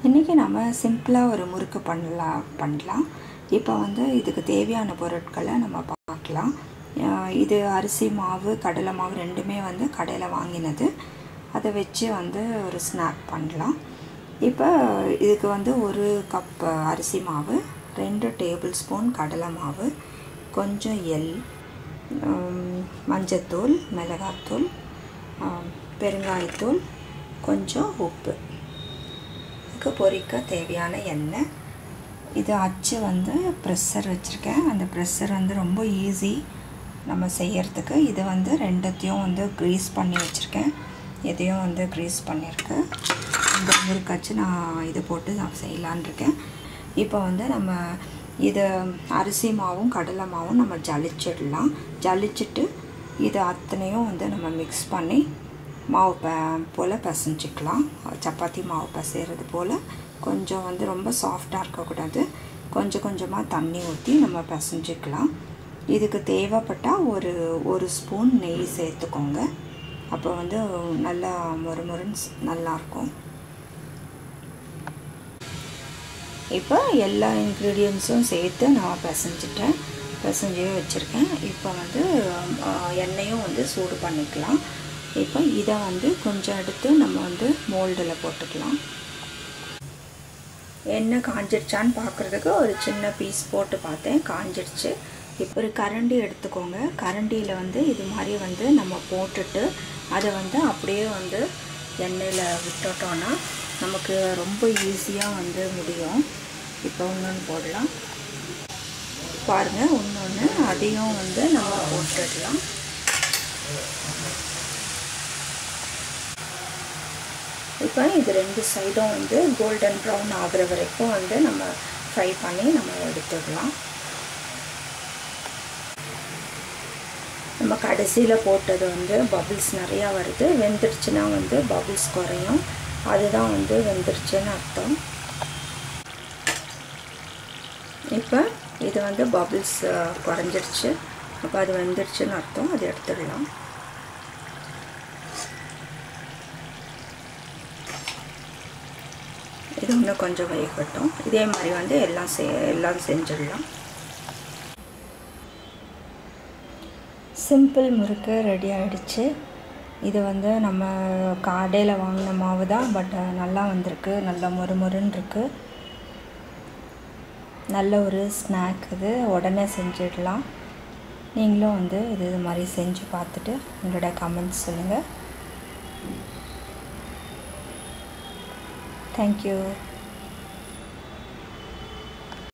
இன்றைக்கி நம்ம சிம்பிளாக ஒரு முறுக்கு பண்ணலாம் பண்ணலாம் இப்போ வந்து இதுக்கு தேவையான பொருட்களை நம்ம பார்க்கலாம் அஹ் இது அரிசி மாவு கடலை மாவு ரெண்டுமே வந்து கடையில் வாங்கினது அதை வச்சு வந்து ஒரு ஸ்நாக் பண்ணலாம் இப்போ இதுக்கு வந்து ஒரு கப் அரிசி மாவு ரெண்டு டேபிள் ஸ்பூன் கடலை மாவு கொஞ்சம் எள் உம், மஞ்சத்தூள் மிளகாத்தூள் ஆம், பெருங்காயத்தூள் கொஞ்சம் உப்பு இதுக்கு பொரிக்க தேவையான எண்ணெய் இது அச்சு வந்து ப்ரெஷர் வச்சுருக்கேன் அந்த ப்ரெஷர் வந்து ரொம்ப ஈஸி நம்ம செய்யறதுக்கு இது வந்து ரெண்டுத்தையும் வந்து க்ரீஸ் பண்ணி வச்சுருக்கேன் இதையும் வந்து க்ரீஸ் பண்ணியிருக்கேன் இந்த முறுக்காச்சு நான் இது போட்டு நான் செய்யலான் இருக்கேன் இப்போ வந்து நம்ம இது அரிசி மாவும் கடலை மாவும் நம்ம ஜலிச்சிடலாம் ஜலிச்சிட்டு இது அத்தனையும் வந்து நம்ம மிக்ஸ் பண்ணி மாவு ப போல் பிசைஞ்சிக்கலாம் சப்பாத்தி மாவு பிசைகிறது போல் கொஞ்சம் வந்து ரொம்ப சாஃப்டாக இருக்கக்கூடாது கொஞ்சம் கொஞ்சமாக தண்ணி ஊற்றி நம்ம பிசைஞ்சிக்கலாம் இதுக்கு தேவைப்பட்டால் ஒரு ஒரு ஸ்பூன் நெய் சேர்த்துக்கோங்க அப்போ வந்து நல்லா மொறுமொறுன்னு ஸ்- நல்லாயிருக்கும் இப்போ எல்லா இன்க்ரீடியன்ஸும் சேர்த்து நான் பிசைஞ்சிட்டேன் பிசைஞ்சே வச்சுருக்கேன் இப்போ வந்து ஆ, எண்ணெயும் வந்து சூடு பண்ணிக்கலாம் இப்போ இதை வந்து கொஞ்சம் எடுத்து நம்ம வந்து மோல்டில் போட்டுக்கலாம் எண்ணெய் காஞ்சிடுச்சான்னு பார்க்குறதுக்கு ஒரு சின்ன பீஸ் போட்டு பார்த்தேன் காஞ்சிடுச்சு இப்போ ஒரு கரண்டி எடுத்துக்கோங்க கரண்டியில் வந்து இது மாதிரி வந்து நம்ம போட்டுட்டு அதை வந்து அப்படியே வந்து எண்ணெயில் விட்டுட்டோன்னா நமக்கு ரொம்ப ஈஸியாக வந்து முடியும் இப்போ இன்னொன்று போடலாம் பாருங்கள் இன்னொன்று அதையும் வந்து நம்ம போட்டுடலாம் இப்போ இது ரெண்டு சைடும் வந்து கோல்டன் ப்ரௌன் ஆகுற வரைக்கும் வந்து நம்ம ஃப்ரை பண்ணி நம்ம எடுத்துடலாம் நம்ம கடைசியில் போட்டது வந்து பபிள்ஸ் நிறையா வருது வெந்துடுச்சுன்னா வந்து பபிள்ஸ் குறையும் அதுதான் வந்து வெந்துருச்சுன்னு அர்த்தம் இப்போ இது வந்து பபிள்ஸ் குறைஞ்சிடுச்சு அப்போ அது வெந்துடுச்சுன்னு அர்த்தம் அது எடுத்துடலாம் இது இன்னும் கொஞ்சம் வேகட்டும் இதே மாதிரி வந்து எல்லாம் செ எல்லாம் செஞ்சிடலாம் சிம்பிள் முறுக்கு ரெடி ஆகிடுச்சு இது வந்து நம்ம கடையில் வாங்கின மாவு தான் பட் நல்லா வந்திருக்கு நல்லா மொறுமொறுன்னு இருக்குது நல்ல ஒரு ஸ்நாக் இது உடனே செஞ்சிடலாம் நீங்களும் வந்து இது இது மாதிரி செஞ்சு பார்த்துட்டு உங்களோட கமெண்ட்ஸ் சொல்லுங்கள் தேங்க்யூ